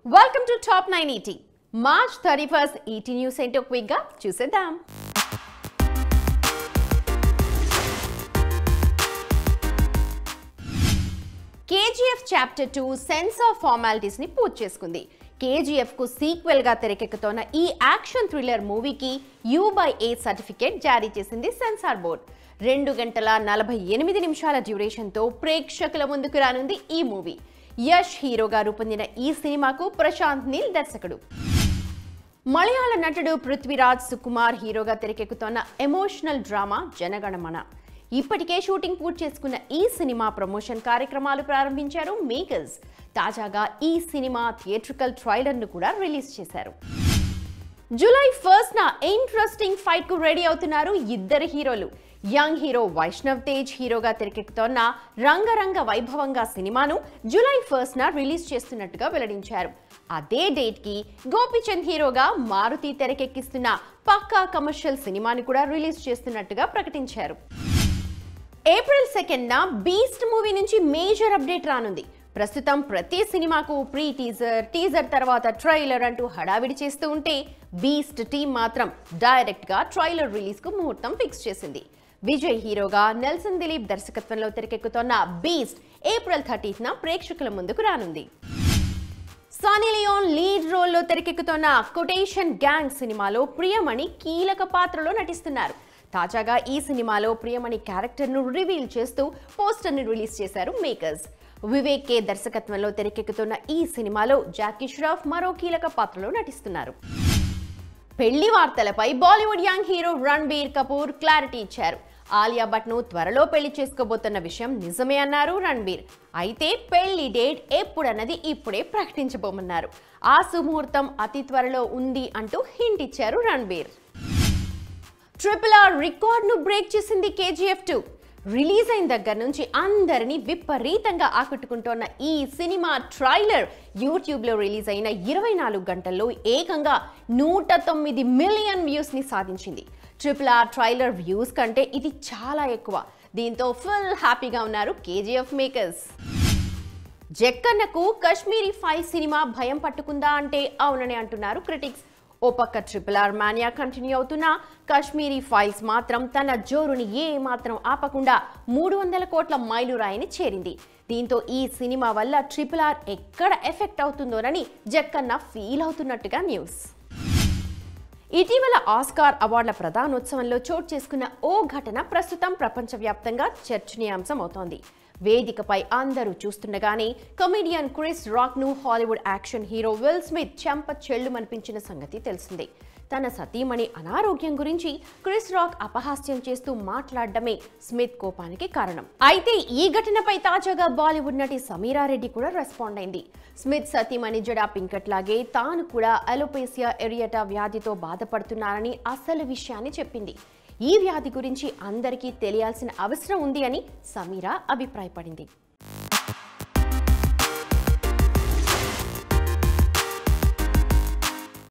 welcome to top nine ET March thirty first ET news ఏంటో క్విక్గా చూసేద్దాం KGF chapter two censor formalities ని పూర్తి చేసుకుంది కేజీఎఫ్ కు సీక్వెల్ గా తెరకెక్కుతోన్న ఈ యాక్షన్ థ్రిల్లర్ మూవీకి యూ బై ఏ సర్టిఫికేట్ జారీ చేసింది సెన్సార్ బోర్డ్ రెండు గంటల నలభై ఎనిమిది నిమిషాల డ్యూరేషన్తో ప్రేక్షకుల ముందుకు రానుంది ఈ మూవీ యష్ హీరోగా రూపొందిన ఈ సినిమాకు ప్రశాంత్ నీల్ దర్శకుడు మలయాళ నటుడు పృథ్వీరాజ్ సుకుమార్ హీరోగా తెరకెక్కుతోన్న ఎమోషనల్ డ్రామా జనగణమన ఇప్పటికే షూటింగ్ పూర్తి చేసుకున్న ఈ సినిమా ప్రమోషన్ కార్యక్రమాలు ప్రారంభించారు మేకర్స్ తాజాగా ఈ సినిమా థియేట్రికల్ ట్రైలర్ను కూడా రిలీజ్ చేశారు జూలై ఫస్ట్ నా ఇంట్రెస్టింగ్ ఫైట్ కు రెడీ అవుతున్నారు ఇద్దరు హీరోలు యంగ్ హీరో వైష్ణవ్ తేజ్ హీరోగా తెరకెక్కుతోన్న రంగరంగ వైభవంగా సినిమాను జూలై ఫస్ట్ న రిలీజ్ చేస్తున్నట్టుగా వెల్లడించారు అదే డేట్ కి గోపిచంద్ హీరోగా మారుతి తెరకెక్కిస్తున్న పక్కా కమర్షియల్ సినిమాని కూడా రిలీజ్ చేస్తున్నట్టుగా ప్రకటించారు ఏప్రిల్ సెకండ్ న బీస్ట్ మూవీ నుంచి మేజర్ అప్డేట్ రానుంది ప్రస్తుతం ప్రతి సినిమాకు ప్రీ టీజర్ టీజర్ తర్వాత ట్రైలర్ అంటూ హడావిడి చేస్తూ ఉంటే బీస్ట్ టీం మాత్రం డైరెక్ట్ గా ట్రైలర్ రిలీజ్ కు ముహూర్తం ఫిక్స్ చేసింది విజయ్ హీరోగా నెల్సన్ దిలీప్ దర్శకత్వంలో తెరకెక్కుతోన్న బీస్ట్ ఏప్రిల్ థర్టీత్ న ప్రేక్షకుల ముందుకు రానుంది సానీ లియోన్ లీడ్ రోల్లో తెరకెక్కుతోన్న కొటేషన్ గ్యాంగ్ సినిమాలో ప్రియమణి కీలక పాత్రలో నటిస్తున్నారు తాజాగా ఈ సినిమాలో ప్రియమణి క్యారెక్టర్ను రివీల్ చేస్తూ పోస్టర్ని రిలీజ్ చేశారు మేకర్స్ వివేక్ కే దర్శకత్వంలో తెరకెక్కుతున్న ఈ సినిమాలో జాకీ ష్రాఫ్ మరో కీలక పాత్రలో నటిస్తున్నారు పెళ్లి వార్తలపై Bollywood young hero Ranbir Kapoor clarity ఇచ్చారు ఆలియా భట్ ను త్వరలో పెళ్లి చేసుకోబోతున్న విషయం నిజమే అన్నారు రణ్బీర్ అయితే పెళ్లి డేట్ ఎప్పుడన్నది ఇప్పుడే ప్రకటించబోమన్నారు ఆ సుముహూర్తం అతి త్వరలో ఉంది అంటూ హింట్ ఇచ్చారు రణ్బీర్ ట్రిపుల్ ఆర్ రికార్డ్ను బ్రేక్ చేసింది కేజీఎఫ్ టూ రిలీజ్ అయిన దగ్గర నుంచి అందరినీ విపరీతంగా ఆకట్టుకుంటోన్న ఈ సినిమా ట్రైలర్ యూట్యూబ్లో రిలీజ్ అయిన ఇరవై నాలుగు గంటల్లో ఏకంగా నూట తొమ్మిది మిలియన్ వ్యూస్ని సాధించింది ట్రిపుల్ ఆర్ ట్రైలర్ వ్యూస్ కంటే ఇది చాలా ఎక్కువ దీంతో ఫుల్ హ్యాపీగా ఉన్నారు కేజీఎఫ్ మేకర్స్ జక్కన్నకు కశ్మీరీ ఫైల్ సినిమా భయం పట్టుకుందా అంటే అవునని అంటున్నారు క్రిటిక్స్ ఓ పక్క ట్రిపుల్ ఆర్ మానియా కంటిన్యూ అవుతున్నా కాశ్మీరీ ఫైల్స్ మాత్రం తన జోరుని ఏ మాత్రం ఆపకుండా మూడు వందల కోట్ల మైలురాయిని చేరింది దీంతో ఈ సినిమా వల్ల ట్రిపుల్ ఆర్ ఎక్కడ ఎఫెక్ట్ అవుతుందోనని జక్కన్న ఫీల్ అవుతున్నట్టుగా న్యూస్ ఇటీవల ఆస్కార్ అవార్డుల ప్రధానోత్సవంలో చోటు చేసుకున్న ఓ ఘటన ప్రస్తుతం ప్రపంచవ్యాప్తంగా చర్చనీయాంశం అవుతోంది వేదికపై అందరూ చూస్తుండగానే కమెడియన్ క్రిస్ రాక్ ను Hollywood action hero Will Smith చెంప చెల్లుమనిపించిన సంగతి తెలిసిందే తన సతీమణి అనారోగ్యం గురించి క్రిస్ రాక్ అపహాస్యం చేస్తూ మాట్లాడడమే స్మిత్ కోపానికి కారణం అయితే ఈ ఘటనపై తాజాగా బాలీవుడ్ నటి సమీరా రెడ్డి కూడా రెస్పాండ్ అయింది స్మిత్ సతీమణి జడా పింకట్ లాగే తాను కూడా అలోపేసియా ఎరియటా వ్యాధితో బాధపడుతున్నారని అసలు విషయాన్ని చెప్పింది ఈ వ్యాధి గురించి అందరికీ తెలియాల్సిన అవసరం ఉంది అని సమీరా అభిప్రాయపడింది